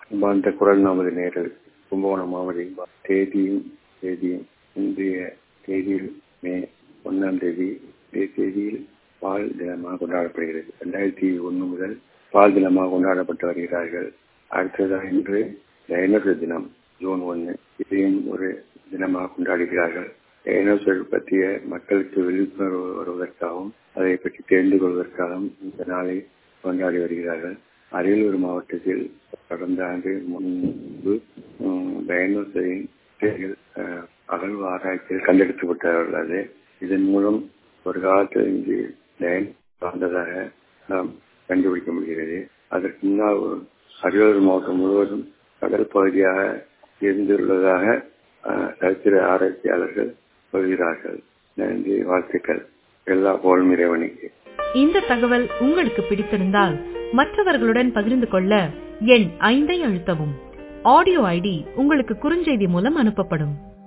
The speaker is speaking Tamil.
வாழ்ந்த குரல் நமது நேரல் கும்பகோணம் மாவட்டம் தேதியும் தேதியும் இன்றைய தேதியில் மே ஒன்றாம் தேதி இன்றைய தேதியில் பால் தினமாக கொண்டாடப்படுகிறது ரெண்டாயிரத்தி ஒன்று முதல் பால் தினமாக கொண்டாடப்பட்டு வருகிறார்கள் அடுத்ததாக இன்று டைனோசர் தினம் ஜூன் ஒன்று இதையும் ஒரு தினமாக கொண்டாடுகிறார்கள் டைனோசர் பற்றிய மக்களுக்கு விழிப்புணர்வு வருவதற்காகவும் அதை பற்றி தெரிந்து கொள்வதற்காகவும் இந்த நாளை கொண்டாடி வருகிறார்கள் அரியலூர் மாவட்டத்தில் கடந்த ஆண்டு முன்பு டைனோசரின் அகழ்வு ஆராய்ச்சியில் கண்டெடுக்கப்பட்டுள்ளது இதன் மூலம் ஒரு காலத்தில் இங்கு லைன் வாழ்ந்ததாக நாம் கண்டுபிடிக்க முடிகிறது அதற்கு முன்னால் அரியலூர் மாவட்டம் முழுவதும் கடல் பகுதியாக இருந்துள்ளதாக சரித்திர ஆராய்ச்சியாளர்கள் சொல்கிறார்கள் நன்றி வாழ்த்துக்கள் எல்லா போலும் இறைவனுக்கு இந்த தகவல் உங்களுக்கு பிடித்திருந்தால் மற்றவர்களுடன் பகிர்ந்து கொள்ள எண் ஐந்தை அழுத்தவும் ஆடியோ ஐடி உங்களுக்கு குறுஞ்செய்தி மூலம் அனுப்பப்படும்